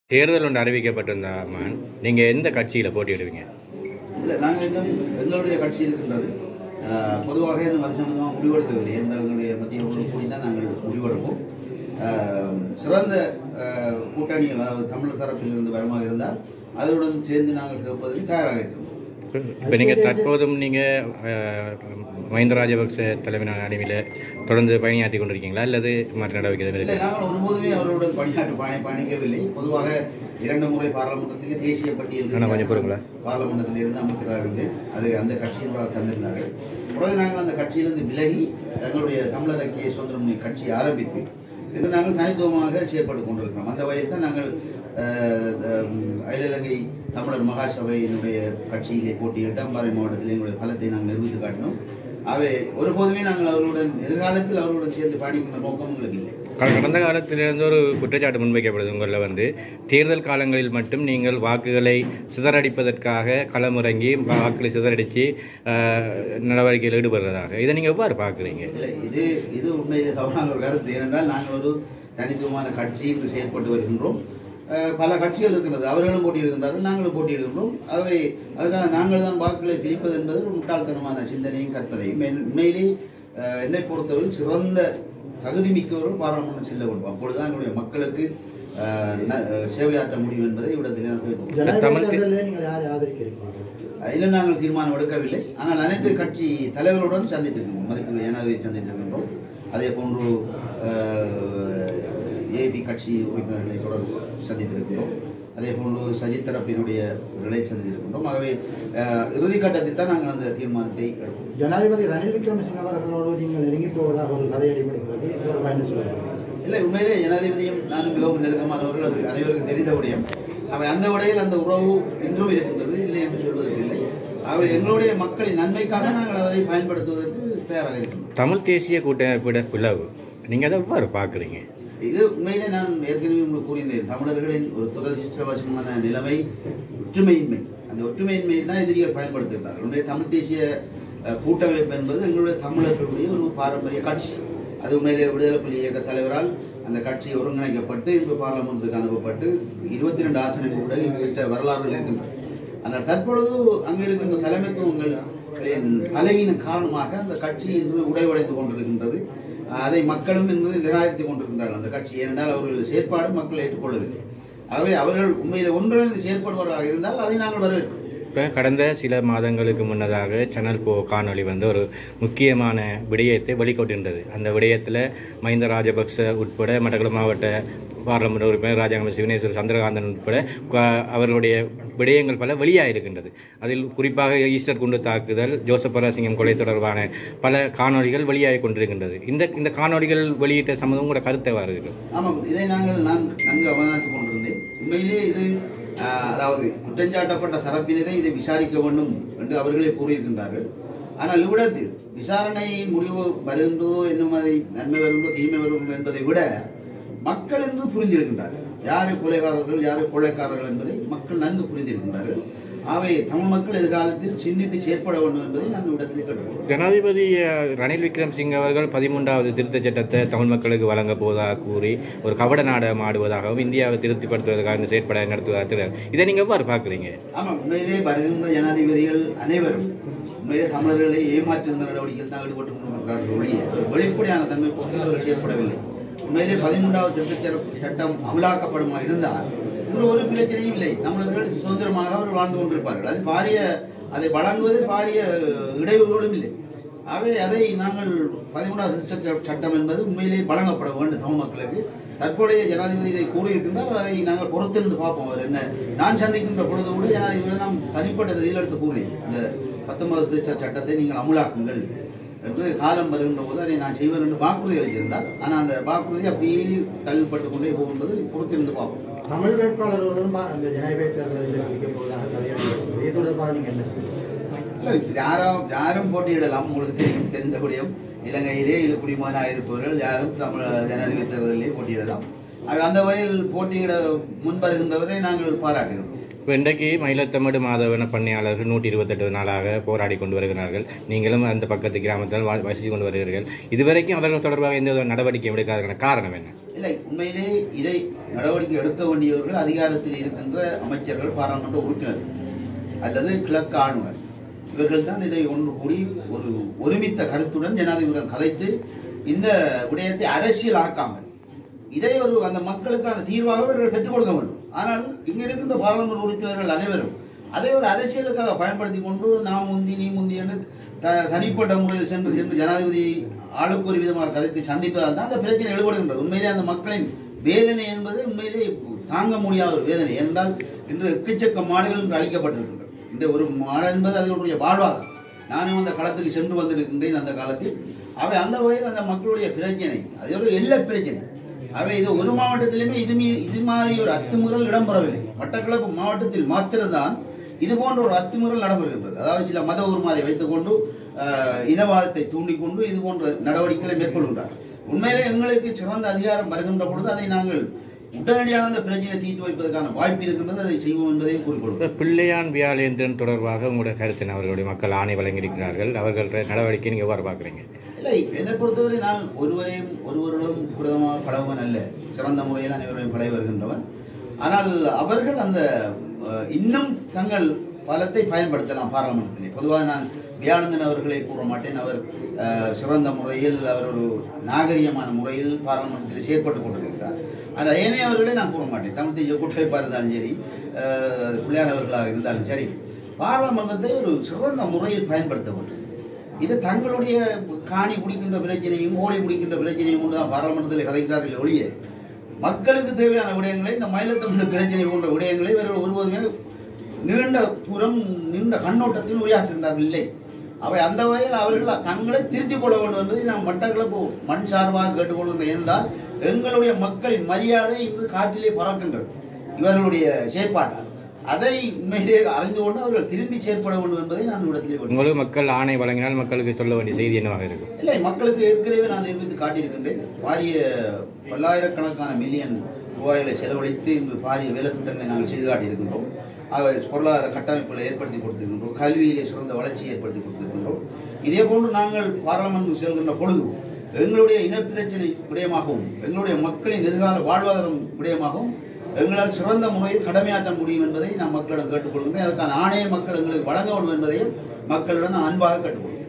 தேர்தல் ஒன்று அறிவிக்கப்பட்டிருந்தாமான் நீங்கள் எந்த கட்சியில் போட்டியிடுவீங்க இல்லை நாங்கள் இன்னும் எங்களுடைய கட்சி இருக்கின்றது ஆஹ், பொதுவாக இந்த மத சம்பந்தமாக முடிவெடுக்கவில்லை என்ற எங்களுடைய மத்திய குழு கூடி தான் நாங்கள் முடிவெடுப்போம் ஆஹ், சிறந்த ஆஹ், கூட்டணிகள் அதாவது தமிழர் தரப்பில் இருந்து வருமாக இருந்தால் அதனுடன் சேர்ந்து நாங்கள் கேட்பதற்கு தயாராக இருக்கிறோம் இப்போ நீங்கள் தற்போதும் நீங்கள் மஹிந்த ராஜபக்ச தலைமையிலான அணிவில் தொடர்ந்து பணியாற்றி கொண்டிருக்கீங்களா அல்லது மற்ற நடவடிக்கைகள் இல்லை இருக்கு நாங்கள் ஒருபோதுமே அவர்களுடன் பணியாற்ற பணி பயணிக்கவில்லை பொதுவாக இரண்டு முறை பாராளுமன்றத்துக்கு தேசிய அண்ணா, கொஞ்சம் பொறுங்களா? பட்டியல் பாராளுமன்றத்தில் இருந்து அமைச்சராக இருந்து அது அந்த கட்சியினோட தந்திருந்தார்கள் பிறகு நாங்கள் அந்த கட்சியிலிருந்து விலகி எங்களுடைய தமிழர் ஐக்கிய சுதந்திர முன்னணி கட்சியை ஆரம்பித்து இன்று நாங்கள் தனித்துவமாக செயல்பட்டு கொண்டிருக்கிறோம் அந்த வகையில் தான் நாங்கள் அஹ், அஹ், அகில இலங்கை தமிழர் மகாசபையினுடைய கட்சியிலே போட்டியிட்டு அம்பாறை மாவட்டத்தில் எங்களுடைய பலத்தை நாங்கள் நிரூபித்து காட்டினோம் அவை ஒருபோதுமே நாங்கள் அவர்களுடன் எதிர்காலத்தில் அவர்களுடன் சேர்ந்து பயணிக்கின்ற நோக்கம் எங்களுக்கு இல்லை க- கடந்த காலத்திலிருந்து ஒரு குற்றச்சாட்டு முன்வைக்கப்படுது உங்களில் வந்து தேர்தல் காலங்களில் மட்டும் நீங்கள் வாக்குகளை சிதறடிப்பதற்காக களமிறங்கி வாக்குகளை சிதறடித்து நடவடிக்கையில் ஈடுபடுறதாக இதை நீங்கள் எவ்வாறு பார்க்குறீங்க இல்லை இது இது உண்மையிலே தவறான ஒரு கருத்து ஏனென்றால் நாங்கள் ஒரு தனித்துவமான கட்சி இங்கு செயல்பட்டு வருகின்றோம் அஹ், பல கட்சிகள் இருக்கின்றது அவர்களும் போட்டியிடுகின்றார்கள் நாங்களும் போட்டியிடுகின்றோம் அவை அதுக்காக நாங்கள் தான் வாக்குகளை பிரிப்பது என்பது ஒரு முட்டாள்தனமான சிந்தனையும் கற்பனையும் என்- உண்மையிலே அஹ், என்னை பொறுத்தவரை சிறந்த தகுதி மிக்கவர்கள் பாராளுமன்றம் செல்ல வேண்டும் அப்பொழுதுதான் எங்களுடைய மக்களுக்கு அஹ், ந- அஹ், சேவையாற்ற முடியும் என்பதை இவ்விடத்தில் நான் தெரிவித்துக் கொள்கிறேன். தமிழ் ஜனாதிபதி தி- தேர்தலில் நீங்கள் யாரை ஆதரிக்கிறீர்கள் அதில் நாங்கள் தீர்மானம் எடுக்கவில்லை ஆனால் அனைத்து கட்சி தலைவர்களுடன் சந்தித்திருக்கின்றோம் மதிப்பு ஜனாதிபதி சந்தித்திருக்கின்றோம் அதே போன்று ஏபி கட்சி உறுப்பினர்களை தொடர்பு சந்தித்திருக்கின்றோம் அதே போன்று சஜித் தரப்பினுடையவர்களை சந்தித்திருக்கின்றோம் ஆகவே அஹ், இறுதி கட்டத்தில் தான் நாங்கள் அந்த தீர்மானத்தை எடுப்போம் ஜனாதிபதி ரணில் விக்ரமசிங்க அவர்களோடு நீங்கள் நெருங்கி போவதாக ஒரு கதை அடிபடுகிறது இதோட பயணம் சொல்லுங்கள் இல்லை உண்மையிலே ஜனாதிபதியும் நானும் மிகவும் நெருக்கமானவர்கள் அது அனைவருக்கும் தெரிந்த விடயம் அவை அந்த விடையில் அந்த உறவு இன்றும் இருக்கின்றது இல்லை என்று சொல்வதற்கு இல்லை அவை எங்களுடைய மக்களின் நன்மைக்காக நாங்கள் அதை பயன்படுத்துவதற்கு தயாராக இருக்கின்றோம் தமிழ் தேசிய கூட்டமைப்பிட பிளவு நீங்கள் அதை எவ்வாறு பார்க்குறீங்க இது உண்மையிலே நான் ஏற்கனவே உங்களுக்கு கூறியிருந்தேன் தமிழர்களின் ஒரு துரதிருஷ்டவசமான நிலைமை ஒற்றுமையின்மை அந்த ஒற்றுமையின்மையை தான் எதிரிகள் பயன்படுத்துகிறார்கள் உண்மையை தமிழ் தேசிய அஹ், கூட்டமைப்பு என்பது எங்களுடைய தமிழர்களுடைய ஒரு பாரம்பரிய கட்சி அது உண்மையிலே விடுதலை புலி இயக்க தலைவரால் அந்த கட்சி ஒருங்கிணைக்கப்பட்டு இன்று பாராளுமன்றத்துக்கு அனுப்பப்பட்டு இருபத்தி ரெண்டு ஆசனங்கள் கூட பெற்ற வரலாறுகள் இருக்கின்றன ஆனால் தற்பொழுது அங்கே இருக்கின்ற தலைமைத்துவங்களின் கலையின் காரணமாக அந்த கட்சி இன்று உடைவடைந்து கொண்டிருக்கின்றது அதை மக்களும் இன்று நிராகரித்துக் கொண்டிருக்கின்றார்கள் அந்த கட்சி ஏனென்றால் அவர்கள் செயற்பாடு மக்கள் ஏற்றுக்கொள்ளவில்லை ஆகவே அவர்கள் உண்மையில் ஒன்றிணைந்து செயற்படுவதாக இருந்தால் அதை நாங்கள் வரவேற்கிறோம் இப்போ கடந்த சில மாதங்களுக்கு முன்னதாக சேனல் போ காணொளி வந்து ஒரு முக்கியமான விடயத்தை வெளிக்கொண்டிருந்தது அந்த விடயத்தில் மஹிந்த ராஜபக்ச உட்பட மட்டக்களப்பு மாவட்ட பாராளுமன்ற உறுப்பினர் ராஜாங்க சிவனேஸ்வர சந்திரகாந்தன் உட்பட க- அவர்களுடைய விடயங்கள் பல வெளியாகிருக்கின்றது அதில் குறிப்பாக ஈஸ்டர் குண்டு தாக்குதல் ஜோசப் பராசிங்கம் கொலை தொடர்பான பல காணொளிகள் வெளியாகி கொண்டிருக்கின்றது இந்த இந்த காணொளிகள் வெளியிட்ட சம்மந்தம் உங்களோட கருத்தை வருகிறது ஆமாம் இதை நாங்கள் நான் நன்கு அவதானித்துக் கொண்டிருந்தேன் உண்மையிலே இது ஆஹ், அதாவது குற்றஞ்சாட்டப்பட்ட தரப்பினரை இதை விசாரிக்க வேண்டும் என்று அவர்களே கூறியிருக்கின்றார்கள் ஆனால் இவ்விடத்தில் விசாரணையின் முடிவு வருகின்றதோ என்னும் அதை நன்மை வருகின்றோ தீமை வருகின்றோ என்பதை விட மக்கள் என்று புரிந்திருக்கின்றார்கள் யாரு கொலைகாரர்கள் யாரு கொலைக்காரர்கள் என்பதை மக்கள் நன்கு புரிந்திருக்கின்றார்கள் ஆகவே தமிழ் மக்கள் எதிர்காலத்தில் சிந்தித்து செயற்பட வேண்டும் என்பதை நாங்கள் இடத்தில் கேட்டுக்கொள்கிறோம் ஜனாதிபதி அஹ், ரணில் விக்ரம்சிங் அவர்கள் பதிமூன்றாவது திருத்தச் சட்டத்தை தமிழ் மக்களுக்கு வழங்க போவதாக கூறி ஒரு கவட நாடகம் ஆடுவதாகவும் இந்தியாவை திருப்திப்படுத்துவதற்காக இந்த செயற்பாடை நடத்துவதாக தெரியாது. இதை நீங்கள் எவ்வாறு பார்க்குறீங்க ஆமாம் உண்மையிலே வருகின்ற ஜனாதிபதிகள் அனைவரும் உண்மையிலே தமிழர்களை ஏமாற்றுகின்ற நடவடிக்கையில் தான் ஈடுபட்டு கொண்டிருக்கிறார்கள் ஒழிய ஒரு வெளிப்படையான தன்மை போக்கு அவர்கள் செயற்படவில்லை உண்மையிலே பதிமூன்றாவது திருத்தச் சட்டம் அமலாக்கப்படுமா இருந்தால் இன்று ஒரு பிரச்சனையும் இல்லை தமிழர்கள் சுதந்திரமாக அவர் வாழ்ந்து கொண்டிருப்பார்கள் அது பாரிய அதை வழங்குவதில் பாரிய இடையூறுகளும் இல்லை ஆகவே அதை நாங்கள் பதிமூன்றாவது திருத்தச் சட்டம் என்பது உண்மையிலே வழங்கப்பட வேண்டும் தமிழ் மக்களுக்கு தற்போதைய ஜனாதிபதி இதை கூறியிருக்கின்றார் அதை நாங்கள் பொறுத்திருந்து பார்ப்போம் அவர் என்ன நான் சந்திக்கின்ற பொழுது கூட ஜனாதிபதி நாம் தனிப்பட்ட ரீதியில் எடுத்து கூறினேன் இந்த பத்தொன்பது திருத்த சட்டத்தை நீங்கள் அமுலாக்குங்கள் என்று காலம் வருகின்ற போது அதை நான் செய்வேன் என்று வாக்குறுதி அளித்திருந்தார் ஆனால் அந்த வாக்குறுதி அப்படியே தள்ளிப்பட்டு கொண்டே போகின்றது பொறுத்திருந்து பார்ப்போம் தமிழ் வேட்பாளர் ஒருவரும் அந்த ஜனாதிபதி தேர்தலில் வைக்க போவதாக கதை அடிபடுகிறது இது தொடர்பாக நீங்கள் என்ன சொல்றீங்க? யாரும் யாரும் போட்டியிடலாம் உங்களுக்கு தெரியும் தெரிந்தபடியும் இலங்கையிலே இது குடிமகனாக இருப்பவர்கள் யாரும் தமிழ் ஜனாதிபதி தேர்தலிலே போட்டியிடலாம் ஆக அந்த வகையில் போட்டியிட முன்வருகின்றவரை நாங்கள் பாராட்டுகிறோம் இப்போ இன்றைக்கு மயிலத்தமடு மாதவன பண்ணையாளர்கள் நூற்றி இருபத்தெட்டு நாளாக போராடி கொண்டு வருகிறார்கள் நீங்களும் அந்த பக்கத்து கிராமத்தில் வா- வசித்து கொண்டு வருகிறீர்கள் இதுவரைக்கும் அவர்கள் தொடர்பாக எந்த ஒரு நடவடிக்கை எடுக்காதற்கான காரணம் என்ன இல்லை உண்மையிலே இதை நடவடிக்கை எடுக்க வேண்டியவர்கள் அதிகாரத்தில் இருக்கின்ற அமைச்சர்கள் பாராளுமன்ற உறுப்பினர்கள் அல்லது கிழக்கு ஆளுநர் இவர்கள் தான் இதை ஒன்று கூடி ஒரு ஒருமித்த கருத்துடன் ஜனாதிபதியுடன் கதைத்து இந்த விடயத்தை அரசியல் ஆக்காமல் இதை ஒரு அந்த மக்களுக்கான தீர்வாக இவர்கள் பெற்றுக் கொடுக்க வேண்டும் ஆனால் இங்க இருக்கின்ற பாராளுமன்ற உறுப்பினர்கள் அனைவரும் அதை ஒரு அரசியலுக்காக பயன்படுத்தி கொண்டு நாம் முந்தி நீ முந்தி என்று த- தனிப்பட்ட முறையில் சென்று சென்று ஜனாதிபதி ஆளுக்கு ஒரு விதமாக கதைத்து சந்திப்பதால் தான் அந்த பிரச்சனை எழுபடுகின்றது உண்மையிலே அந்த மக்களின் வேதனை என்பது உண்மையிலே தாங்க முடியாத ஒரு வேதனை என்றால் இன்று எக்கச்சக்க மாடுகள் இன்று அளிக்கப்பட்டிருக்கின்றது இந்த ஒரு மாடு என்பது அதனுடைய வாழ்வாதாரம் நானும் அந்த களத்துக்கு சென்று வந்திருக்கின்றேன் அந்த காலத்தில் அவை அந்த வகையில் அந்த மக்களுடைய பிரச்சனை அது ஒரு எல்லை பிரச்சனை அவை இது ஒரு மாவட்டத்திலுமே இது மீ இது மாதிரி ஒரு அத்துமுறல் இடம்பெறவில்லை மட்டக்களப்பு மாவட்டத்தில் மாத்திரம்தான் இது போன்ற ஒரு அத்துமுறல் நடைபெறுகின்றது அதாவது சில மத உருமாறை வைத்துக்கொண்டு ஆஹ், இனவாதத்தை தூண்டிக்கொண்டு இது போன்ற நடவடிக்கைகளை மேற்கொள்கின்றார் உண்மையிலே எங்களுக்கு சிறந்த அதிகாரம் வருகின்ற பொழுது அதை நாங்கள் உடனடியாக அந்த பிரச்சனையை தீர்த்து வைப்பதற்கான வாய்ப்பு இருக்கின்றது அதை செய்வோம் என்பதையும் கூறிக்கொள்கிறோம் இப்ப பிள்ளையான் வியாழேந்திரன் தொடர்பாக உங்களுடைய கருத்தினை அவர்களுடைய மக்கள் ஆணை வழங்கியிருக்கிறார்கள் அவர்களுடைய நடவடிக்கை நீங்கள் எவ்வாறு பார்க்குறீங்க இல்லை என்னை பொறுத்தவரை நான் ஒருவரையும் ஒருவருடன் குரதமாக பழகுவன் அல்ல சிறந்த முறையில் அனைவரையும் பழகி வருகின்றவன் ஆனால் அவர்கள் அந்த அஹ், இன்னும் தங்கள் பலத்தை பயன்படுத்தலாம் பாராளுமன்றத்திலே பொதுவாக நான் வியானந்தன் அவர்களை கூற மாட்டேன் அவர் அஹ், சிறந்த முறையில் அவர் ஒரு நாகரிகமான முறையில் பாராளுமன்றத்தில் செயற்பட்டு கொண்டிருக்கிறார் ஆனால் ஏனைய அவர்களை நான் கூற மாட்டேன் தமிழ் தேசிய கூட்டமைப்பாக இருந்தாலும் சரி அஹ், பிள்ளையார் அவர்களாக இருந்தாலும் சரி பாராளுமன்றத்தை ஒரு சிறந்த முறையில் பயன்படுத்த வேண்டும் இது தங்களுடைய காணி பிடிக்கின்ற பிரச்சனையும் ஓலை பிடிக்கின்ற பிரச்சனையும் கொண்டு தான் பாராளுமன்றத்தில் கதைக்கிறார்கள் ஒழிய மக்களுக்கு தேவையான விடயங்களை இந்த மயிலத்தமிழ் பிரச்சனை போன்ற விடயங்களை இவர்கள் ஒருபோதுமே நீண்ட தூரம் நீண்ட கண்ணோட்டத்தில் உரையாற்றுகின்றார்கள் இல்லை அவை அந்த வகையில் அவர்கள் தங்களை திருத்திக் கொள்ள வேண்டும் என்பதை நாம் மட்டக்களப்பு மண் சார்பாக கேட்டுக்கொள்கின்றோம் என்றால் எங்களுடைய மக்களின் மரியாதை இன்று காற்றிலே பறக்கின்றது இவர்களுடைய செயற்பாட்டால் அதை உண்மையிலே அறிந்து கொண்டு அவர்கள் திரும்பி செயற்பட வேண்டும் என்பதை நான் இடத்திலே வேண்டும் உங்களுக்கு மக்கள் ஆணை வழங்கினால் மக்களுக்கு சொல்ல வேண்டிய செய்தி என்னவாக இருக்கும் இல்லை மக்களுக்கு ஏற்கனவே நான் நிரூபித்து காட்டியிருக்கின்றேன் பாரிய பல்லாயிரக்கணக்கான மில்லியன் ரூபாய்களை செலவழித்து இன்று பாரிய வேலை திட்டங்களை நாங்கள் செய்து காட்டியிருக்கின்றோம் அவை பொருளாதார கட்டமைப்புகளை ஏற்படுத்தி கொடுத்திருக்கின்றோம் கல்வியிலே சிறந்த வளர்ச்சியை ஏற்படுத்தி கொடுத்திருக்கின்றோம் இதே போன்று நாங்கள் பாராளுமன்றம் செல்கின்ற பொழுது எங்களுடைய இனப்பிரச்சனை விடயமாகவும் எங்களுடைய மக்களின் எதிர்கால வாழ்வாதாரம் விடயமாகவும் எங்களால் சிறந்த முறையில் கடமையாற்ற முடியும் என்பதை நான் மக்களிடம் கேட்டுக்கொள்கின்றேன் அதற்கான ஆணைய மக்கள் எங்களுக்கு வழங்க வேண்டும் என்பதையும் மக்களிடம் நான் அன்பாக கேட்டுக்கொள்கிறேன்